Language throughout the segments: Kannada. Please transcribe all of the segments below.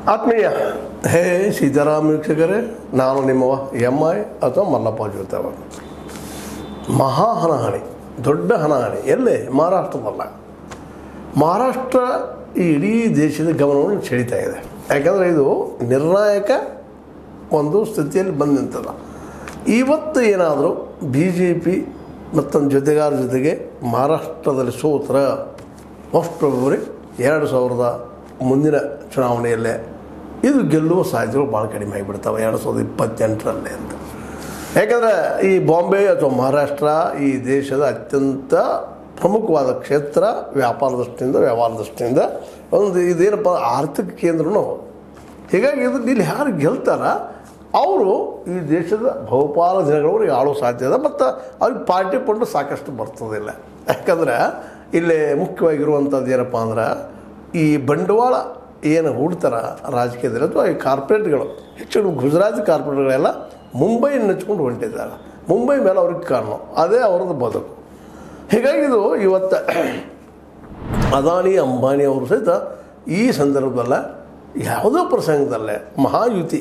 ಆತ್ಮೀಯ ಹೇ ಸೀತಾರಾಮ್ ವೀಕ್ಷಕರೇ ನಾನು ನಿಮ್ಮವ ಎಮ್ ಐ ಅಥವಾ ಮಲ್ಲಪ್ಪ ಜೋತವ ಮಹಾ ಹಣಾಹಣಿ ದೊಡ್ಡ ಹಣಾಹಣಿ ಎಲ್ಲೇ ಮಹಾರಾಷ್ಟ್ರದಲ್ಲ ಮಹಾರಾಷ್ಟ್ರ ಈ ಇಡೀ ದೇಶದ ಗಮನವನ್ನು ಸೆಳೀತಾ ಇದೆ ಯಾಕಂದರೆ ಇದು ನಿರ್ಣಾಯಕ ಒಂದು ಸ್ಥಿತಿಯಲ್ಲಿ ಬಂದು ನಿಂತದ ಇವತ್ತು ಏನಾದರೂ ಬಿ ಜೆ ಪಿ ಮತ್ತೊಂದು ಜೊತೆಗಾರ ಜೊತೆಗೆ ಮಹಾರಾಷ್ಟ್ರದಲ್ಲಿ ಸೋತ್ರ ಮೋಸ್ಟ್ ಪ್ರೊಬರಿ ಎರಡು ಸಾವಿರದ ಮುಂದಿನ ಚುನಾವಣೆಯಲ್ಲೇ ಇದು ಗೆಲ್ಲುವ ಸಾಧ್ಯತೆಗಳು ಭಾಳ ಕಡಿಮೆ ಆಗಿಬಿಡ್ತವೆ ಎರಡು ಸಾವಿರದ ಇಪ್ಪತ್ತೆಂಟರಲ್ಲೇ ಅಂತ ಯಾಕಂದರೆ ಈ ಬಾಂಬೆ ಅಥವಾ ಮಹಾರಾಷ್ಟ್ರ ಈ ದೇಶದ ಅತ್ಯಂತ ಪ್ರಮುಖವಾದ ಕ್ಷೇತ್ರ ವ್ಯಾಪಾರ ದೃಷ್ಟಿಯಿಂದ ವ್ಯವಹಾರ ದೃಷ್ಟಿಯಿಂದ ಒಂದು ಇದೇನಪ್ಪ ಆರ್ಥಿಕ ಕೇಂದ್ರನೂ ಹೌದು. ಹೀಗಾಗಿ ಇದು ಇಲ್ಲಿ ಯಾರು ಗೆಲ್ತಾರ ಅವರು ಈ ದೇಶದ ಬಹುಪಾಲ ಜನಗಳವ್ರಿಗೆ ಆಳೋ ಸಾಧ್ಯತೆ ಮತ್ತು ಅವ್ರಿಗೆ ಪಾರ್ಟಿ ಫಂಡು ಸಾಕಷ್ಟು ಬರ್ತದಿಲ್ಲ ಯಾಕಂದ್ರೆ ಇಲ್ಲಿ ಮುಖ್ಯವಾಗಿರುವಂಥದ್ದು ಏನಪ್ಪ ಅಂದ್ರೆ ಈ ಬಂಡವಾಳ ಏನು ಹೂಡ್ತಾರ ರಾಜಕೀಯದಲ್ಲಿ ಅಥವಾ ಈ ಕಾರ್ಪೊರೇಟ್ಗಳು ಹೆಚ್ಚು ಗುಜರಾತಿ ಕಾರ್ಪೊರೇಟ್ಗಳೆಲ್ಲ ಮುಂಬೈನ ನೆಚ್ಕೊಂಡು ಹೊಂಟಿದ್ದಾರೆ ಮುಂಬೈ ಮೇಲೆ ಅವ್ರಿಗೆ ಕಾರಣು ಅದೇ ಅವ್ರದ್ದು ಬದುಕು ಹೀಗಾಗಿ ಇದು ಇವತ್ತು ಅದಾನಿ ಅಂಬಾನಿ ಅವರು ಸಹಿತ ಈ ಸಂದರ್ಭದಲ್ಲ ಯಾವುದೋ ಪ್ರಸಂಗದಲ್ಲೇ ಮಹಾಯುತಿ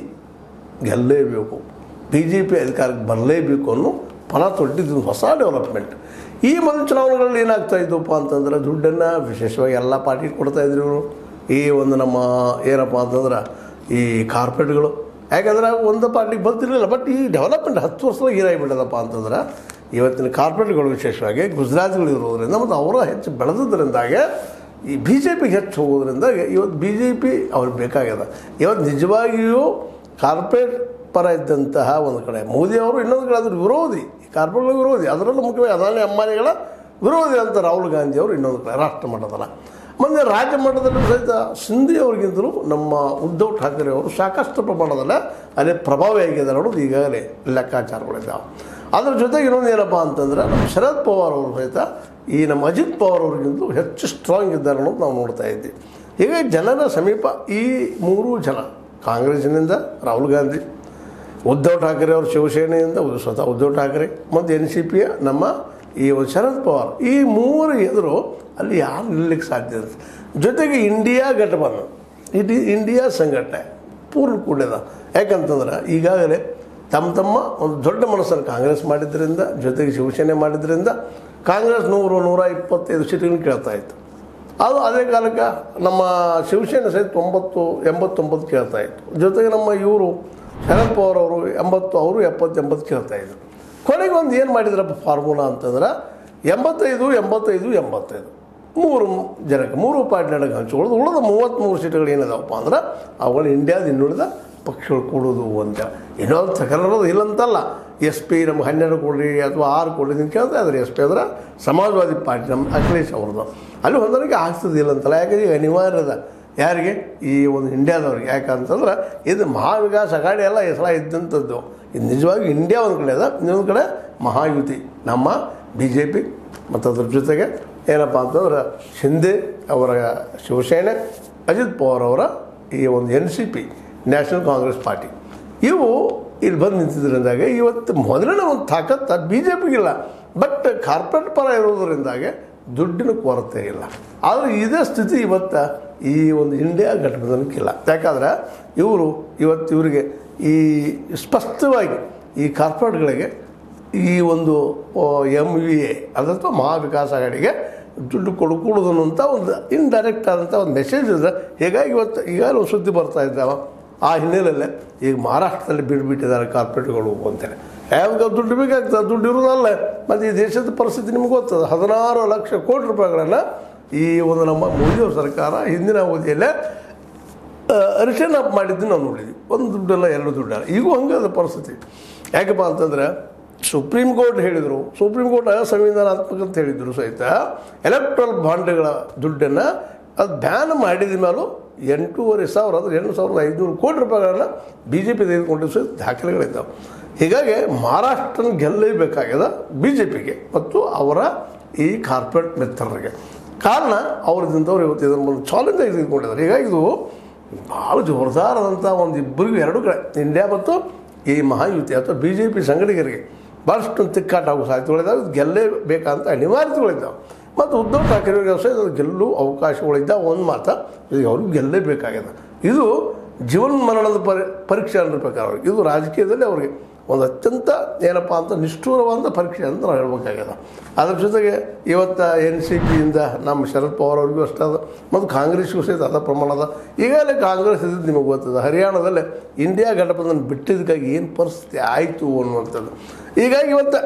ಗೆಲ್ಲೇಬೇಕು ಬಿ ಜೆ ಪಿ ಅಧಿಕಾರಕ್ಕೆ ಬರಲೇಬೇಕು ಅನ್ನೋ ಫಲ ತೊಟ್ಟಿದ್ದು ಹೊಸ ಡೆವಲಪ್ಮೆಂಟ್ ಈ ಮೊದಲ ಚುನಾವಣೆಗಳಲ್ಲಿ ಏನಾಗ್ತಾ ಇದ್ದಪ್ಪ ಅಂತಂದ್ರೆ ದುಡ್ಡನ್ನು ವಿಶೇಷವಾಗಿ ಎಲ್ಲ ಪಾರ್ಟಿ ಕೊಡ್ತಾಯಿದ್ರು ಇವರು ಈ ಒಂದು ನಮ್ಮ ಏನಪ್ಪ ಅಂತಂದ್ರೆ ಈ ಕಾರ್ಪೊರೇಟ್ಗಳು ಯಾಕಂದ್ರೆ ಒಂದು ಪಾರ್ಟಿಗೆ ಬರ್ತಿರಲಿಲ್ಲ ಬಟ್ ಈ ಡೆವಲಪ್ಮೆಂಟ್ ಹತ್ತು ವರ್ಷದಾಗ ಏನಾಗಿಬಿಟ್ಟದಪ್ಪ ಅಂತಂದ್ರೆ ಇವತ್ತಿನ ಕಾರ್ಪೊರೇಟ್ಗಳು ವಿಶೇಷವಾಗಿ ಗುಜರಾತ್ಗಳು ಇರೋದ್ರಿಂದ ಮತ್ತು ಅವರ ಹೆಚ್ಚು ಬೆಳೆದಿದ್ದರಿಂದಾಗೆ ಈ ಬಿ ಜೆ ಪಿಗೆ ಹೆಚ್ಚು ಹೋಗೋದ್ರಿಂದ ಇವತ್ತು ಬಿ ಜೆ ಪಿ ಅವ್ರಿಗೆ ಬೇಕಾಗ್ಯದ ಇವತ್ತು ನಿಜವಾಗಿಯೂ ಕಾರ್ಪೊರೇಟ್ ಪರ ಇದ್ದಂತಹ ಒಂದು ಕಡೆ ಮೋದಿ ಅವರು ಇನ್ನೊಂದು ಕಡೆ ಅದ್ರ ವಿರೋಧಿ ಕಾರ್ಪೊರೇಟ್ಗಳ ವಿರೋಧಿ ಅದರಲ್ಲೂ ಮುಖ್ಯವಾಗಿ ಅದಾನಿ ಅಂಬಾನಿಗಳ ವಿರೋಧಿ ಅಂತ ರಾಹುಲ್ ಗಾಂಧಿ ಅವರು ಇನ್ನೊಂದು ಕಡೆ ರಾಷ್ಟ್ರ ಮಟ್ಟದಲ್ಲ ಮೊನ್ನೆ ರಾಜ್ಯ ಮಟ್ಟದಲ್ಲೂ ಸಹಿತ ಸಿಂಧಿ ಅವ್ರಿಗಿಂತಲೂ ನಮ್ಮ ಉದ್ಧವ್ ಠಾಕ್ರೆ ಅವರು ಸಾಕಷ್ಟು ಪ್ರಮಾಣದಲ್ಲಿ ಅದೇ ಪ್ರಭಾವಿಯಾಗಿದ್ದಾರೆ ಅನ್ನೋದು ಈಗಾಗಲೇ ಲೆಕ್ಕಾಚಾರಗಳಿದ್ದಾವೆ ಅದ್ರ ಜೊತೆಗೆ ಇನ್ನೊಂದು ಏನಪ್ಪ ಅಂತಂದ್ರೆ ನಮ್ಮ ಶರದ್ ಪವಾರ್ ಅವರು ಸಹಿತ ಈ ನಮ್ಮ ಅಜಿತ್ ಪವಾರ್ ಅವ್ರಿಗಿಂತಲೂ ಹೆಚ್ಚು ಸ್ಟ್ರಾಂಗ್ ಇದ್ದಾರೆ ಅನ್ನೋದು ನಾವು ನೋಡ್ತಾ ಇದ್ದೀವಿ ಹೀಗಾಗಿ ಜನರ ಸಮೀಪ ಈ ಮೂರೂ ಜನ ಕಾಂಗ್ರೆಸ್ಸಿನಿಂದ ರಾಹುಲ್ ಗಾಂಧಿ ಉದ್ಧವ್ ಠಾಕ್ರೆ ಅವರು ಶಿವಸೇನೆಯಿಂದ ಉದ್- ಸ್ವತಃ ಉದ್ಧವ್ ಠಾಕ್ರೆ ಮತ್ತು ಎನ್ ಸಿ ಪಿಯ ನಮ್ಮ ಈ ಒಂದು ಶರದ್ ಪವಾರ್ ಈ ಮೂವರು ಎದುರು ಅಲ್ಲಿ ಯಾರು ನಿಲ್ಲಕ್ಕೆ ಸಾಧ್ಯ ಇಲ್ಲ ಜೊತೆಗೆ ಇಂಡಿಯಾ ಘಟಬಂಧನ ಇಡೀ ಇಂಡಿಯಾ ಸಂಘಟನೆ ಪೂರ್ಣ ಕೂಡಿದ ಯಾಕಂತಂದ್ರೆ ಈಗಾಗಲೇ ತಮ್ಮ ತಮ್ಮ ಒಂದು ದೊಡ್ಡ ಮನಸ್ಸನ್ನು ಕಾಂಗ್ರೆಸ್ ಮಾಡಿದ್ರಿಂದ ಜೊತೆಗೆ ಶಿವಸೇನೆ ಮಾಡಿದ್ರಿಂದ ಕಾಂಗ್ರೆಸ್ ನೂರು ನೂರ ಇಪ್ಪತ್ತೈದು ಸೀಟ್ಗಳನ್ನು ಕೇಳ್ತಾ ಇತ್ತು ಅದು ಅದೇ ಕಾಲಕ್ಕೆ ನಮ್ಮ ಶಿವಸೇನೆ ಸಹಿತ ತೊಂಬತ್ತು ಎಂಬತ್ತೊಂಬತ್ತು ಕೇಳ್ತಾ ಇತ್ತು ಜೊತೆಗೆ ನಮ್ಮ ಇವರು ಶರದ್ ಪವಾರ್ ಅವರು ಎಂಬತ್ತು ಅವರು ಎಪ್ಪತ್ತು ಎಂಬತ್ತು ಕೇಳ್ತಾ ಇದ್ರು ಕೊನೆಗೆ ಒಂದು ಏನು ಮಾಡಿದ್ರಪ್ಪ ಫಾರ್ಮುಲಾ ಅಂತಂದ್ರೆ ಎಂಬತ್ತೈದು ಎಂಬತ್ತೈದು ಎಂಬತ್ತೈದು ಮೂರು ಜನಕ್ಕೆ ಮೂರು ಪಾರ್ಟಿ ನಡಕ್ಕೆ ಹಂಚ್ಕೊಳ್ಳೋದು ಉಳಿದ ಮೂವತ್ತ್ಮೂರು ಸೀಟುಗಳು ಏನಿದಾವಪ್ಪ ಅಂದ್ರೆ ಅವುಗಳು ಇಂಡಿಯಾದ ಇನ್ನುಳಿದ ಪಕ್ಷಗಳು ಕೊಡೋದು ಅಂತ ಇನ್ನೊಂದು ತಕರಾರೋದು ಇಲ್ಲಂತಲ್ಲ ಎಸ್ ಪಿ ನಮ್ಗೆ ಹನ್ನೆರಡು ಕೊಡ್ರಿ ಅಥವಾ ಆರು ಕೊಡ್ರಿ ಅಂತ ಕೇಳ್ತಾ ಇದ್ದಾರೆ ಎಸ್ ಪಿ ಅಂದ್ರೆ ಸಮಾಜವಾದಿ ಪಾರ್ಟಿ ನಮ್ಮ ಅಖಿಲೇಶ್ ಅವ್ರದ್ದು ಅಲ್ಲಿ ಹೊಂದಾಣಿಕೆ ಆಗ್ತದಿಲ್ಲ ಅಂತಲ್ಲ ಯಾಕಂದ್ರೆ ಈಗ ಅನಿವಾರ್ಯದ ಯಾರಿಗೆ ಈ ಒಂದು ಇಂಡಿಯಾದವ್ರಿಗೆ ಯಾಕಂತಂದ್ರೆ ಇದು ಮಹಾವಿಕಾಸ್ ಅಘಾಡಿ ಎಲ್ಲ ಹೆಸರ ಇದ್ದಂಥದ್ದು ಇದು ನಿಜವಾಗಿ ಇಂಡಿಯಾ ಒಂದು ಕಡೆ ಅದ ಇನ್ನೊಂದು ಕಡೆ ಮಹಾಯುತಿ ನಮ್ಮ ಬಿ ಜೆ ಪಿ ಮತ್ತು ಅದ್ರ ಜೊತೆಗೆ ಏನಪ್ಪ ಅಂತಂದ್ರೆ ಶಿಂದೆ ಅವರ ಶಿವಸೇನೆ ಅಜಿತ್ ಪವಾರ್ ಅವರ ಈ ಒಂದು N C P national Congress party ಇವು ಇಲ್ಲಿ ಬಂದು ನಿಂತಿದ್ದರಿಂದಾಗ ಇವತ್ತು ಮೊದಲನೇ ಒಂದು ತಾಕತ್ತ ಬಿ ಜೆ ಪಿಗಿಲ್ಲ ಬಟ್ ಕಾರ್ಪೊರೇಟ್ ಪರ ಇರೋದರಿಂದಾಗೆ ದುಡ್ಡಿನ ಕೊರತೆ ಇಲ್ಲ ಆದರೆ ಇದೇ ಸ್ಥಿತಿ ಇವತ್ತು ಈ ಒಂದು ಇಂಡಿಯಾ ಘಟಬಂಧನಕ್ಕಿಲ್ಲ ಯಾಕಂದ್ರೆ ಇವರು ಇವತ್ತು ಇವರಿಗೆ ಈ ಸ್ಪಷ್ಟವಾಗಿ ಈ ಕಾರ್ಪೊರೇಟ್ಗಳಿಗೆ ಈ ಒಂದು ಎಮ್ ವಿ ಎ ಅಥವಾ ಮಹಾವಿಕಾಸ್ ಅಘಾಡಿಗೆ ದುಡ್ಡು ಕೊಡ್ಕೂಡುದು ಅಂತ ಒಂದು ಇಂಡೈರೆಕ್ಟ್ ಆದಂಥ ಒಂದು ಮೆಸೇಜ್ ಇದೆ ಹೀಗಾಗಿ ಇವತ್ತು ಈಗಾಗಲೇ ಒಂದು ಸುದ್ದಿ ಬರ್ತಾ ಇದ್ದಾವೆ ಆ ಹಿನ್ನೆಲೆಯಲ್ಲೇ ಈಗ ಮಹಾರಾಷ್ಟ್ರದಲ್ಲಿ ಬಿಡ್ಬಿಟ್ಟಿದ್ದಾರೆ ಕಾರ್ಪೊರೇಟ್ಗಳು ಅಂತೇಳಿ ಯಾವಾಗ ದುಡ್ಡು ಬೇಕಾಗ್ತದೆ ದುಡ್ಡು ಇರೋದಲ್ಲ ಮತ್ತು ಈ ದೇಶದ ಪರಿಸ್ಥಿತಿ ನಿಮ್ಗೆ ಗೊತ್ತದ ಹದಿನಾರು ಲಕ್ಷ ಕೋಟಿ ರೂಪಾಯಿಗಳನ್ನು ಈ ಒಂದು ನಮ್ಮ ಮೋದಿಯವ್ರ ಸರ್ಕಾರ ಹಿಂದಿನ ಅವಧಿಯಲ್ಲೇ ರಿಟರ್ನ್ ಅಪ್ ಮಾಡಿದ್ದು ನಾವು ನೋಡಿದ್ವಿ ಒಂದು ದುಡ್ಡಲ್ಲ ಎರಡು ದುಡ್ಡಲ್ಲ ಈಗೂ ಹಂಗೆ ಅದ ಪರಿಸ್ಥಿತಿ ಯಾಕಪ್ಪ ಅಂತಂದ್ರೆ ಸುಪ್ರೀಂ ಕೋರ್ಟ್ ಹೇಳಿದರು ಸುಪ್ರೀಂ ಕೋರ್ಟ್ ಸಂವಿಧಾನಾತ್ಮಕ ಅಂತ ಹೇಳಿದರು ಸಹಿತ ಎಲೆಕ್ಟ್ರಲ್ ಬಾಂಡ್ಗಳ ದುಡ್ಡನ್ನು ಅದು ಬ್ಯಾನ್ ಮಾಡಿದ ಮೇಲೂ ಎಂಟೂವರೆ ಸಾವಿರ ಅಂದರೆ ಎಂಟು ಸಾವಿರದ ಐದುನೂರು ಕೋಟಿ ರೂಪಾಯಿಗಳನ್ನು ಬಿ ಜೆ ಪಿ ತೆಗೆದುಕೊಂಡು ಸಹಿತ ದಾಖಲೆಗಳಿದ್ದಾವೆ ಹೀಗಾಗಿ ಮಹಾರಾಷ್ಟ್ರನ ಗೆಲ್ಲಲೇಬೇಕಾಗ್ಯದ ಬಿ ಜೆ ಪಿಗೆ ಮತ್ತು ಅವರ ಈ ಕಾರ್ಪೊರೇಟ್ ಮಿತ್ರರಿಗೆ ಕಾರಣ ಅವ್ರದಿಂದವ್ರು ಇವತ್ತು ಇದನ್ನು ಒಂದು ಚಾಲೆಂಜ್ ಆಗಿ ತೆಗೆದುಕೊಂಡಿದ್ದಾರೆ ಹೀಗಾಗಿ ಇದು ಭಾಳ ಜೋರ್ದಾರದಂಥ ಒಂದು ಇಬ್ಬರಿಗೂ ಎರಡು ಕಡೆ ಇಂಡಿಯಾ ಮತ್ತು ಈ ಮಹಾಯುತಿ ಅಥವಾ ಬಿ ಜೆ ಪಿ ಸಂಘಟಕರಿಗೆ ಭಾಳಷ್ಟು ತಿಕ್ಕಾಟ ಆಗೋ ಸಾಧ್ಯತೆಗಳಿದ್ದಾವೆ ಇದು ಗೆಲ್ಲೇಬೇಕಂತ ಅನಿವಾರ್ಯತೆಗಳಿದ್ದಾವೆ ಮತ್ತು ಉದ್ಧವ್ ಠಾಕ್ರೆ ಸಹ ಇದು ಗೆಲ್ಲುವ ಅವಕಾಶಗಳಿದ್ದ ಒಂದು ಮಾತು ಈಗ ಅವ್ರಿಗೆ ಗೆಲ್ಲಲೇಬೇಕಾಗ್ಯದ ಇದು ಜೀವನ ಮರಣದ ಪರಿ ಪರೀಕ್ಷೆ ಅನ್ನಿರ್ಬೇಕಾದ್ರೆ ಅವ್ರಿಗೆ ಇದು ರಾಜಕೀಯದಲ್ಲಿ ಅವ್ರಿಗೆ ಒಂದು ಅತ್ಯಂತ ಏನಪ್ಪ ಅಂತ ನಿಷ್ಠೂರವಾದ ಪರೀಕ್ಷೆ ಅಂತ ನಾವು ಹೇಳ್ಬೇಕಾಗ್ಯದ ಅದ್ರ ಜೊತೆಗೆ ಇವತ್ತು ಎನ್ ಸಿ ಪಿಯಿಂದ ನಮ್ಮ ಶರದ್ ಪವಾರ್ ಅವ್ರಿಗೂ ಅಷ್ಟೇ ಅದ ಮತ್ತು ಕಾಂಗ್ರೆಸ್ಗೂ ಸಹಿತ ಅದ ಪ್ರಮಾಣದ ಈಗಾಗಲೇ ಕಾಂಗ್ರೆಸ್ ಇದ್ದಿದ್ದು ನಿಮಗೆ ಗೊತ್ತದ ಹರಿಯಾಣದಲ್ಲಿ ಇಂಡಿಯಾ ಘಟಬಂಧನ ಬಿಟ್ಟಿದ್ದಕ್ಕಾಗಿ ಏನು ಪರಿಸ್ಥಿತಿ ಆಯಿತು ಅನ್ನುವಂಥದ್ದು ಹೀಗಾಗಿ ಇವತ್ತು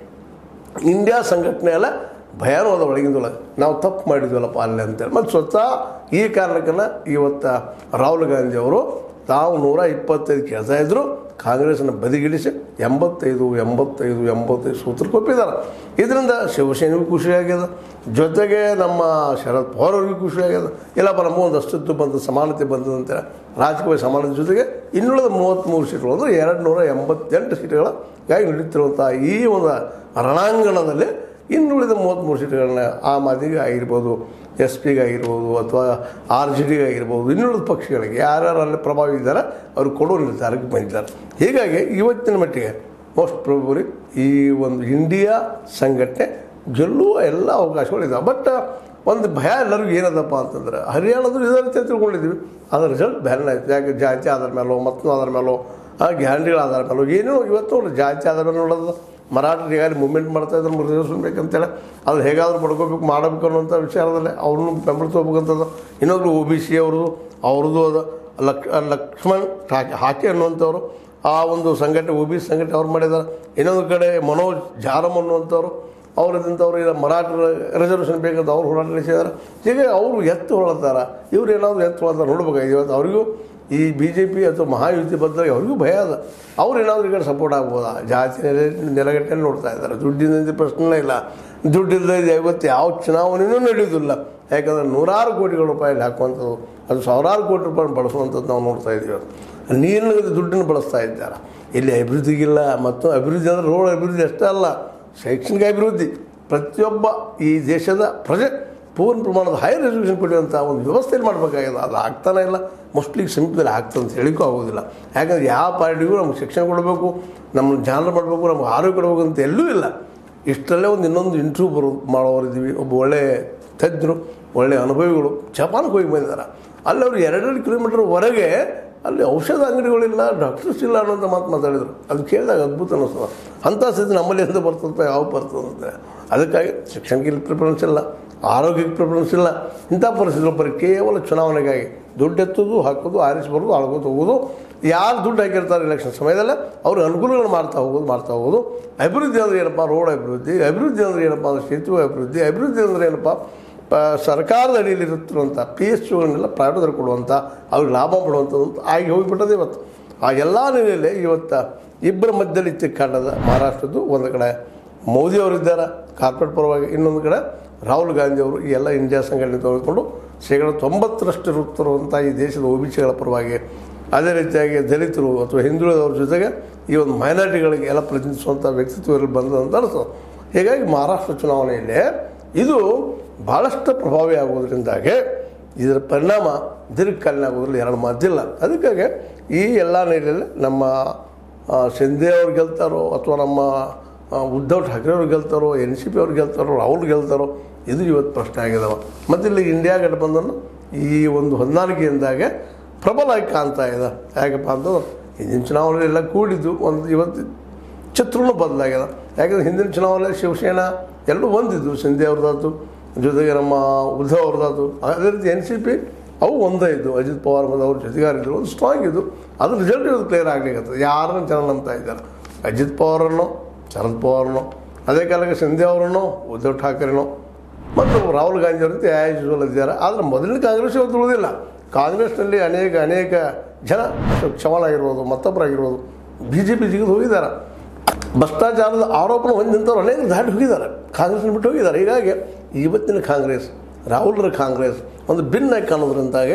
ಇಂಡಿಯಾ ಸಂಘಟನೆ ಎಲ್ಲ ಭಯಾನವಾದ ಒಳಗಿಂದೊಳಗೆ ನಾವು ತಪ್ಪು ಮಾಡಿದ್ವಲ್ಲಪ್ಪ ಅಲ್ಲಿ ಅಂತೇಳಿ ಮತ್ತು ಸ್ವತಃ ಈ ಕಾರಣಕ್ಕನ್ನ ಇವತ್ತು ರಾಹುಲ್ ಗಾಂಧಿ ಅವರು ತಾವು ನೂರ ಇಪ್ಪತ್ತೈದು ಕೇಳ್ತಾ ಇದ್ರು ಕಾಂಗ್ರೆಸ್ನ ಬದಿಗಿಳಿಸಿ ಎಂಬತ್ತೈದು ಎಂಬತ್ತೈದು ಎಂಬತ್ತೈದು ಸೂತ್ರಕ್ಕೆ ಒಪ್ಪಿದ್ದಾರೆ ಇದರಿಂದ ಶಿವಸೇನೆಗೂ ಖುಷಿಯಾಗ್ಯದ ಜೊತೆಗೆ ನಮ್ಮ ಶರದ್ ಪವಾರ್ ಅವ್ರಿಗೂ ಖುಷಿಯಾಗ್ಯದ ಇಲ್ಲಪ್ಪ ನಮಗೂ ಒಂದು ಅಸ್ತಿತ್ವ ಬಂದು ಸಮಾನತೆ ಬಂದದ ಅಂತೇಳಿ ರಾಜಕೀಯ ಸಮಾನತೆ ಜೊತೆಗೆ ಇನ್ನುಳಿದ ಮೂವತ್ತ್ಮೂರು ಸೀಟುಗಳು ಅಂದರೆ ಎರಡು ನೂರ ಎಂಬತ್ತೆಂಟು ಸೀಟುಗಳಾಗಿ ನಡೀತಿರುವಂಥ ಈ ಒಂದು ರಣಾಂಗಣದಲ್ಲಿ ಇನ್ನುಳಿದ ಮೂವತ್ತ್ಮೂರು ಸೀಟುಗಳನ್ನ ಆಮ್ ಆದ್ಮಿಗೆ ಆಗಿರ್ಬೋದು ಎಸ್ ಪಿಗೆ ಆಗಿರ್ಬೋದು ಅಥವಾ ಆರ್ ಜೆ ಡಿಗೆ ಆಗಿರ್ಬೋದು ಇನ್ನುಳಿದ ಪಕ್ಷಗಳಿಗೆ ಯಾರ್ಯಾರು ಅಲ್ಲಿ ಪ್ರಭಾವಿ ಇದ್ದಾರೆ ಅವರು ಕೊಡೋ ನಿರ್ಧಾರಕ್ಕೆ ಬಂದಿದ್ದಾರೆ ಹೀಗಾಗಿ ಇವತ್ತಿನ ಮಟ್ಟಿಗೆ ಮೋಸ್ಟ್ ಪ್ರೊಬಲಿ ಈ ಒಂದು ಇಂಡಿಯಾ ಸಂಘಟನೆ ಗೆಲ್ಲುವ ಎಲ್ಲ ಅವಕಾಶಗಳಿದ್ದಾವೆ ಬಟ್ ಒಂದು ಭಯ ಎಲ್ಲರಿಗೂ ಏನದಪ್ಪ ಅಂತಂದ್ರೆ ಹರಿಯಾಣದ್ದು ಇದೇ ರೀತಿ ತಿಳ್ಕೊಂಡಿದ್ವಿ ಅದರ ರಿಸಲ್ಟ್ ಬೇರೆ ಆಯ್ತು ಯಾಕೆ ಜಾತಿ ಆಧಾರ ಮೇಲೋ ಮತ್ತೊಂದು ಆಧಾರ ಮೇಲೋ ಆ ಗ್ಯಾರಂಟಿಗಳ ಆಧಾರ ಮೇಲೋ ಏನೋ ಇವತ್ತು ನೋಡಿ ಜಾತಿ ಆಧಾರ ಮೇಲೆ ನೋಡೋದು ಮರಾಠರು ಈಗಾಗಲೇ ಮೂವ್ಮೆಂಟ್ ಮಾಡ್ತಾ ಇದ್ದಾರೆ ರಿಸರ್ವೇಷನ್ ಬೇಕಂತೇಳಿ ಅದು ಹೇಗಾದ್ರೂ ಪಡ್ಕೋಬೇಕು ಮಾಡಬೇಕು ಅನ್ನೋಂಥ ವಿಚಾರದಲ್ಲಿ ಅವ್ರನ್ನೂ ಬೆಂಬಲ ತೊಗೋಬೇಕಂತದ್ದು ಇನ್ನೊಬ್ರು ಒ ಬಿ ಸಿ ಅವ್ರದ್ದು ಅವ್ರದ್ದು ಅದ ಲಕ್ ಲಕ್ಷ್ಮಣ್ ಹಾಕಿ ಹಾಕಿ ಅನ್ನುವಂಥವ್ರು ಆ ಒಂದು ಸಂಘಟನೆ ಒ ಬಿ ಸಿ ಸಂಘಟನೆ ಅವ್ರು ಮಾಡಿದ್ದಾರೆ ಇನ್ನೊಂದು ಕಡೆ ಮನೋಜ್ ಜಾರಮ್ ಅನ್ನುವಂಥವ್ರು ಅವರದಂಥವ್ರು ಈಗ ಮರಾಠರ ರಿಸರ್ವೇಷನ್ ಬೇಕಂತ ಅವ್ರು ಹೋರಾಟ ನಡೆಸಿದ್ದಾರೆ ಹೀಗೆ ಅವರು ಎತ್ತು ಹೊಳತಾರ ಇವ್ರು ಏನಾದರೂ ಎತ್ತು ಹೊಳತಾರ ನೋಡ್ಬೇಕಾಗಿದೆ ಇವತ್ತು ಅವರಿಗೂ ಈ ಬಿ ಜೆ ಪಿ ಅಥವಾ ಮಹಾಯುತಿ ಬದ್ಧವಾಗಿ ಅವ್ರಿಗೂ ಭಯ ಅದ ಅವ್ರು ಏನಾದರೂ ಈ ಕಡೆ ಸಪೋರ್ಟ್ ಆಗ್ಬೋದಾ ಜಾತಿ ನೆಲೆ ನೆಲಗಟ್ಟೆ ನೋಡ್ತಾ ಇದ್ದಾರೆ ದುಡ್ಡಿನ ಪ್ರಶ್ನೆ ಇಲ್ಲ ದುಡ್ಡಿಲ್ಲದೆ ಇವತ್ತು ಯಾವ ಚುನಾವಣೆಯೂ ನಡೆಯೋದಿಲ್ಲ ಯಾಕಂದರೆ ನೂರಾರು ಕೋಟಿಗಳ ರೂಪಾಯಲ್ಲಿ ಹಾಕುವಂಥದ್ದು ಅದು ಸಾವಿರಾರು ಕೋಟಿ ರೂಪಾಯಿ ಬಳಸುವಂಥದ್ದು ನಾವು ನೋಡ್ತಾ ಇದ್ದೀವಿ ನೀರಿನ ದುಡ್ಡನ್ನು ಬಳಸ್ತಾ ಇದ್ದಾರೆ ಇಲ್ಲಿ ಅಭಿವೃದ್ಧಿಗಿಲ್ಲ ಮತ್ತು ಅಭಿವೃದ್ಧಿ ಅಂದರೆ ರೋಡ್ ಅಭಿವೃದ್ಧಿ ಅಷ್ಟೇ ಅಲ್ಲ ಶೈಕ್ಷಣಿಕ ಅಭಿವೃದ್ಧಿ ಪ್ರತಿಯೊಬ್ಬ ಈ ದೇಶದ ಪ್ರಜೆ ಪೂರ್ಣ ಪ್ರಮಾಣದ ಹೈಯರ್ ಎಜುಕೇಷನ್ ಪಡೆಯುವಂಥ ಒಂದು ವ್ಯವಸ್ಥೆಯಲ್ಲಿ ಮಾಡಬೇಕಾಗಿದೆ ಅದು ಆಗ್ತಾನೆ ಇಲ್ಲ ಮೋಸ್ಟ್ಲಿ ಸಮೀಪದಲ್ಲಿ ಆಗ್ತದೆ ಅಂತ ಹೇಳಿಕೂ ಆಗೋದಿಲ್ಲ ಯಾಕಂದ್ರೆ ಯಾವ ಪಾರ್ಟಿಗೂ ನಮ್ಗೆ ಶಿಕ್ಷಣ ಕೊಡಬೇಕು ನಮ್ಮ ಜ್ಞಾನ ಮಾಡಬೇಕು ನಮ್ಗೆ ಆರೋಗ್ಯ ಕೊಡಬೇಕು ಅಂತ ಎಲ್ಲೂ ಇಲ್ಲ ಇಷ್ಟರಲ್ಲೇ ಒಂದು ಇನ್ನೊಂದು ಇಂಟ್ರ್ಯೂ ಬರೋ ಮಾಡೋರಿದ್ದೀವಿ ಒಬ್ಬ ಒಳ್ಳೆ ತಜ್ಞರು ಒಳ್ಳೆಯ ಅನುಭವಿಗಳು ಜಪಾನ್ಗೆ ಹೋಗಿ ಬಂದಿದ್ದಾರೆ ಅಲ್ಲಿ ಅವರು ಎರಡೆರಡು ಕಿಲೋಮೀಟರ್ ಹೊರಗೆ ಅಲ್ಲಿ ಔಷಧ ಅಂಗಡಿಗಳಿಲ್ಲ ಡಾಕ್ಟರ್ಸ್ ಇಲ್ಲ ಅನ್ನೋಂಥ ಮಾತು ಮಾತಾಡಿದರು ಅದು ಕೇಳಿದಾಗ ಅದ್ಭುತ ಅನ್ನಿಸ್ತದೆ ಅಂಥ ಸ್ಥಿತಿ ನಮ್ಮಲ್ಲಿ ಎಂತ ಬರ್ತದೆ ಯಾವ ಬರ್ತದೆ ಅಂತ ಅದಕ್ಕಾಗಿ ಶಿಕ್ಷಣಕ್ಕೆ ಇಲ್ಲಿ ಪ್ರಿಫರೆನ್ಸ್ ಇಲ್ಲ ಆರೋಗ್ಯಕ್ಕೆ ಪ್ರಿಫರೆನ್ಸ್ ಇಲ್ಲ ಇಂಥ ಪರಿಸ್ಥಿತಿ ಬರೀ ಕೇವಲ ಚುನಾವಣೆಗಾಗಿ ದುಡ್ಡು ಎತ್ತೋದು ಹಾಕೋದು ಆರಿಸಿ ಬರೋದು ಆಳ್ಕೋದು ಹೋಗೋದು ಯಾರು ದುಡ್ಡು ಹಾಕಿರ್ತಾರೆ ಎಲೆಕ್ಷನ್ ಸಮಯದಲ್ಲೇ ಅವ್ರಿಗೆ ಅನುಕೂಲಗಳು ಮಾಡ್ತಾ ಹೋಗೋದು ಮಾಡ್ತಾ ಹೋಗೋದು ಅಭಿವೃದ್ಧಿ ಅಂದರೆ ಏನಪ್ಪ ರೋಡ್ ಅಭಿವೃದ್ಧಿ ಅಭಿವೃದ್ಧಿ ಅಂದರೆ ಏನಪ್ಪ ಅಂದರೆ ಸೇತುವೆ ಅಭಿವೃದ್ಧಿ ಅಭಿವೃದ್ಧಿ ಅಂದರೆ ಏನಪ್ಪ ಪ ಸರ್ಕಾರದ ಅಡಿಯಲ್ಲಿ ಇರುತ್ತಿರುವಂಥ ಪಿ ಎಸ್ ಯುಗಳನ್ನೆಲ್ಲ ಪ್ರೈವೇಟರ್ ಕೊಡುವಂಥ ಅವ್ರಿಗೆ ಲಾಭ ಪಡುವಂಥದ್ದು ಅಂತ ಆಗಿ ಹೋಗಿಬಿಟ್ಟದೆ ಇವತ್ತು ಆ ಎಲ್ಲ ನೆಲೆಯಲ್ಲಿ ಇವತ್ತು ಇಬ್ಬರ ಮಧ್ಯದಲ್ಲಿ ತಿಕ್ಕಾಟದ ಮಹಾರಾಷ್ಟ್ರದ್ದು ಒಂದು ಕಡೆ ಮೋದಿ ಅವರಿದ್ದಾರೆ ಕಾರ್ಪೊರೇಟ್ ಪರವಾಗಿ ಇನ್ನೊಂದು ಕಡೆ ರಾಹುಲ್ ಗಾಂಧಿ ಅವರು ಈ ಎಲ್ಲ ಇಂಡಿಯಾ ಸಂಘಟನೆ ತೆಗೆದುಕೊಂಡು ಶೇಕಡ ತೊಂಬತ್ತರಷ್ಟು ಇರುತ್ತಿರುವಂಥ ಈ ದೇಶದ ಒ ಬಿ ಸಿಗಳ ಪರವಾಗಿ ಅದೇ ರೀತಿಯಾಗಿ ದಲಿತರು ಅಥವಾ ಹಿಂದುಳಿದವ್ರ ಜೊತೆಗೆ ಈ ಒಂದು ಮೈನಾರಿಟಿಗಳಿಗೆ ಎಲ್ಲ ಪ್ರತಿನಿಧಿಸುವಂಥ ವ್ಯಕ್ತಿತ್ವದಲ್ಲಿ ಬಂದಂತ ಅನಿಸ್ತದೆ ಹೀಗಾಗಿ ಮಹಾರಾಷ್ಟ್ರ ಚುನಾವಣೆಯಲ್ಲಿ ಇದು ಭಾಳಷ್ಟು ಪ್ರಭಾವಿ ಆಗೋದ್ರಿಂದಾಗಿ ಇದರ ಪರಿಣಾಮ ದೀರ್ಘಕಾಲೀನ ಆಗೋದ್ರಲ್ಲಿ ಎರಡು ಮಾತಿಲ್ಲ ಅದಕ್ಕಾಗಿ ಈ ಎಲ್ಲ ನೆಲೆಯಲ್ಲಿ ನಮ್ಮ ಆ, ಶಿಂದೆ ಅವ್ರು ಗೆಲ್ತಾರೋ ಅಥವಾ ನಮ್ಮ ಆ, ಉದ್ಧವ್ ಠಾಕ್ರೆ ಅವ್ರು ಗೆಲ್ತಾರೋ ಎನ್ ಸಿ ಪಿ ಅವ್ರು ಗೆಲ್ತಾರೋ ರಾಹುಲ್ ಗೆಲ್ತಾರೋ ಇದು ಇವತ್ತು ಪ್ರಶ್ನೆ ಆಗಿದಾವೆ ಮತ್ತು ಇಲ್ಲಿ ಇಂಡಿಯಾ ಗಠಬಂಧನ ಈ ಒಂದು ಹೊಂದಾಣಿಕೆಯಿಂದಾಗೆ ಪ್ರಬಲವಾಗಿ ಕಾಣ್ತಾ ಇದೆ ಯಾಕಪ್ಪ ಅಂತಂದ್ರೆ ಹಿಂದಿನ ಚುನಾವಣೆ ಎಲ್ಲ ಕೂಡಿದ್ದು ಒಂದು ಇವತ್ತು ಚಿತ್ರನೂ ಬದಲಾಗ್ಯದ ಯಾಕಂದ್ರೆ ಹಿಂದಿನ ಚುನಾವಣೆ ಶಿವಸೇನಾ ಎಲ್ಲರೂ ಒಂದಿದ್ದು ಸಿಂಧೆ ಅವ್ರದ್ದಾಯ್ತು ಜೊತೆಗೆ ನಮ್ಮ ಉದ್ಧವ್ ಅವ್ರದ್ದಾಯ್ತು ಅದೇ ರೀತಿ ಎನ್ ಸಿ ಪಿ ಅವು ಒಂದೇ ಇದ್ದು ಅಜಿತ್ ಪವಾರ್ ಮತ್ತು ಅವ್ರ ಜೊತೆಗಾರಿದ್ರು ಒಂದು ಸ್ಟ್ರಾಂಗ್ ಇದ್ದು ಅದ್ರ ರಿಸಲ್ಟ್ ಇವತ್ತು ಕ್ಲಿಯರ್ ಆಗಲಿಕ್ಕೆ ಯಾರನ್ನ ಜನ ನಂಬ್ತಾ ಇದ್ದಾರೆ ಅಜಿತ್ ಪವಾರನ್ನು ಶರದ್ ಪವಾರ್ನೋ ಅದೇ ಕಾಲಕ್ಕೆ ಸಿಂಧೆ ಅವರನ್ನು ಉದ್ಧವ್ ಠಾಕ್ರೆನೋ ಮತ್ತು ರಾಹುಲ್ ಗಾಂಧಿ ಅವ್ರ ಆ್ಯಸ್ ಯೂಶುವಲ್ ಇದ್ದಾರೆ ಆದರೆ ಮೊದಲಿನ ಕಾಂಗ್ರೆಸ್ ಇವತ್ತು ಉಳಿದಿಲ್ಲ ಕಾಂಗ್ರೆಸ್ನಲ್ಲಿ ಅನೇಕ ಅನೇಕ ಜನ ಅಶೋಕ್ ಚವಾಣ್ ಆಗಿರ್ಬೋದು ಮತ್ತೊಬ್ಬರಾಗಿರ್ಬೋದು ಬಿ ಜೆ ಪಿ ಜಿಗಿದು ಹೋಗಿದ್ದಾರೆ ಭ್ರಷ್ಟಾಚಾರದ ಆರೋಪನ ಹೊಂದಿದ್ದವ್ರು ಅನೇಕ ದಾಟಿ ಹೋಗಿದ್ದಾರೆ ಕಾಂಗ್ರೆಸ್ನ ಬಿಟ್ಟು ಹೋಗಿದ್ದಾರೆ ಹೀಗಾಗಿ ಇವತ್ತಿನ ಕಾಂಗ್ರೆಸ್ ರಾಹುಲ್ರ ಕಾಂಗ್ರೆಸ್ ಒಂದು ಭಿನ್ನ ಕಾಣೋದ್ರಿಂದಾಗೆ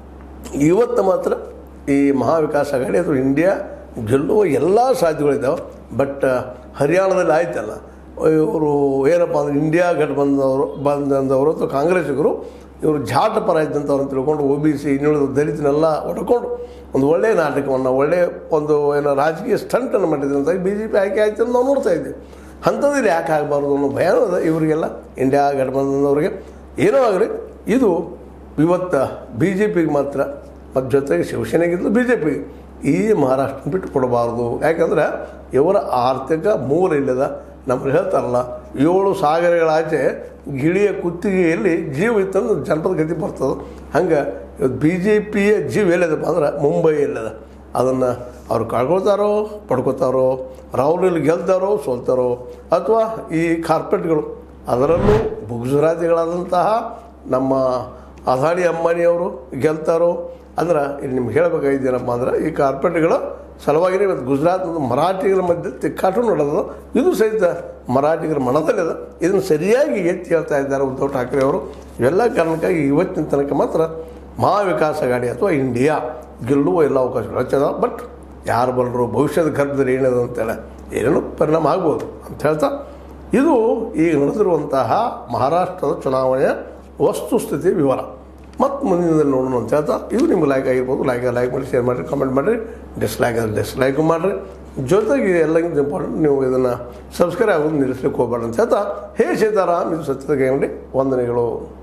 ಇವತ್ತು ಮಾತ್ರ ಈ ಮಹಾವಿಕಾಸ್ ಅಘಾಡಿ ಅಥವಾ ಇಂಡಿಯಾ ಗೆಲ್ಲುವ ಎಲ್ಲ ಸಾಧ್ಯತೆಗಳಿದ್ದಾವೆ ಬಟ್ ಹರಿಯಾಣದಲ್ಲಿ ಆಯ್ತಲ್ಲ ಇವರು ಏನಪ್ಪ ಅಂದರೆ ಇಂಡಿಯಾ ಗಠಬಂಧನವರು ಬಂದಂಥವರು ಅಥವಾ ಕಾಂಗ್ರೆಸ್ಸಿಗರು ಇವರು ಜಾಟ ಪರ ಇದ್ದಂಥವ್ರು ಅಂತ ತಿಳ್ಕೊಂಡು ಒ ಬಿ ಸಿ ಇನ್ನುಳಿದ ದಲಿತನೆಲ್ಲ ಒಡ್ಕೊಂಡು ಒಂದು ಒಳ್ಳೆಯ ನಾಟಕವನ್ನು ಒಳ್ಳೆಯ ಒಂದು ಏನೋ ರಾಜಕೀಯ ಸ್ಟಂಟನ್ನು ಮಾಡಿದ್ರಂತ ಬಿ ಜೆ ಪಿ ಆಯ್ಕೆ ಆಯ್ತು ಅಂತ ನಾವು ನೋಡ್ತಾ ಇದ್ದೀವಿ ಅಂಥದ್ದು ಯಾಕೆ ಆಗಬಾರ್ದು ಅನ್ನೋ ಭಯನೂ ಅದ ಇವರಿಗೆಲ್ಲ ಇಂಡಿಯಾ ಗಠಬಂಧನದವ್ರಿಗೆ ಏನೋ ಆಗಲಿ ಇದು ಇವತ್ತು ಬಿ ಜೆ ಪಿಗೆ ಮಾತ್ರ ಮತ್ತು ಜೊತೆಗೆ ಶಿವಸೇನೆಗಿಂತ ಬಿ ಜೆ ಪಿ ಈ ಮಹಾರಾಷ್ಟ್ರ ಬಿಟ್ಟು ಕೊಡಬಾರ್ದು ಯಾಕಂದ್ರೆ ಇವರ ಆರ್ಥಿಕ ಮೂಲ ಇಲ್ಲದ ನಮ್ಗೆ ಹೇಳ್ತಾರಲ್ಲ ಏಳು ಸಾಗರಗಳಾಚೆ ಗಿಳಿಯ ಕುತ್ತಿಗೆಯಲ್ಲಿ ಜೀವ ಇತ್ತಂದ್ರೆ ಜನಪದ ಗತಿ ಬರ್ತದೆ ಹಂಗೆ ಇವತ್ತು ಬಿ ಜೆ ಪಿಯ ಜೀವ ಎಲ್ಲದಪ್ಪ ಅಂದ್ರೆ ಮುಂಬೈ ಎಲ್ಲದ ಅದನ್ನು ಅವ್ರು ಕಳ್ಕೊಳ್ತಾರೋ ಪಡ್ಕೊತಾರೋ ರಾಹುಲ್ ಗೆಲ್ತಾರೋ ಸೋಲ್ತಾರೋ ಅಥವಾ ಈ ಕಾರ್ಪೊರೇಟ್ಗಳು ಅದರಲ್ಲೂ ಗುಜರಾತಿಗಳಾದಂತಹ ನಮ್ಮ ಅದಾನಿ ಅಂಬಾನಿಯವರು ಗೆಲ್ತಾರೋ ಅಂದ್ರೆ ಇಲ್ಲಿ ನಿಮ್ಗೆ ಹೇಳಬೇಕಾಗಿದ್ದೇನಪ್ಪ ಅಂದ್ರೆ ಈ ಕಾರ್ಪೊರೇಟ್ಗಳ ಸಲುವಾಗಿನೇ ಇವತ್ತು ಗುಜರಾತ್ ಮತ್ತು ಮರಾಠಿಗರ ಮಧ್ಯೆ ತಿಕ್ಕಾಟ ನಡೆದ ಇದು ಸಹಿತ ಮರಾಠಿಗರ ಮನದಲ್ಲಿದೆ ಇದನ್ನು ಸರಿಯಾಗಿ ಎತ್ತಿ ಹೇಳ್ತಾ ಇದ್ದಾರೆ ಉದ್ಧವ್ ಠಾಕ್ರೆ ಅವರು ಇವೆಲ್ಲ ಕಾರಣಕ್ಕಾಗಿ ಇವತ್ತಿನ ತನಕ ಮಾತ್ರ ಮಹಾವಿಕಾಸ ಅಘಾಡಿ ಅಥವಾ ಇಂಡಿಯಾ ಗೆಲ್ಲುವ ಎಲ್ಲ ಅವಕಾಶಗಳು ಹಚ್ಚದ ಬಟ್ ಯಾರು ಬಲ್ಲರು ಭವಿಷ್ಯದ ಗರ್ಭದಲ್ಲಿ ಏನಿದೆ ಅಂತೇಳಿ ಏನೇನೋ ಪರಿಣಾಮ ಆಗ್ಬೋದು ಅಂತ ಹೇಳ್ತಾ ಇದು ಈಗ ನಡೆದಿರುವಂತಹ ಮಹಾರಾಷ್ಟ್ರದ ಚುನಾವಣೆಯ ವಸ್ತುಸ್ಥಿತಿ ವಿವರ ಮತ್ತು ಮುಂದಿನದಲ್ಲಿ ನೋಡೋಣ ಅಂತ ಹೇಳ್ತಾ ಇದು ನಿಮ್ಗೆ ಲೈಕ್ ಆಗಿರ್ಬೋದು ಲೈಕ್ ಲೈಕ್ ಮಾಡಿ ಶೇರ್ ಮಾಡಿರಿ ಕಮೆಂಟ್ ಮಾಡಿರಿ ಡಿಸ್ಲೈಕ್ ಆದರೆ ಡಿಸ್ಲೈಕ್ ಮಾಡಿರಿ ಜೊತೆಗೆ ಎಲ್ಲಕ್ಕಿಂತ ಇಂಪಾರ್ಟೆಂಟ್ ನೀವು ಇದನ್ನು ಸಬ್ಸ್ಕ್ರೈಬ್ ಆಗೋದು ನಿಲ್ಲಿಸ್ಲಿಕ್ಕೆ ಹೋಗ್ಬೇಡ ಅಂತ ಹೇಳ್ತಾ ಹೇ ಸೀತಾರಾಮ್ ಇದು ಸತ್ಯದ ಗೈಮಡಿ ವಂದನೆಗಳು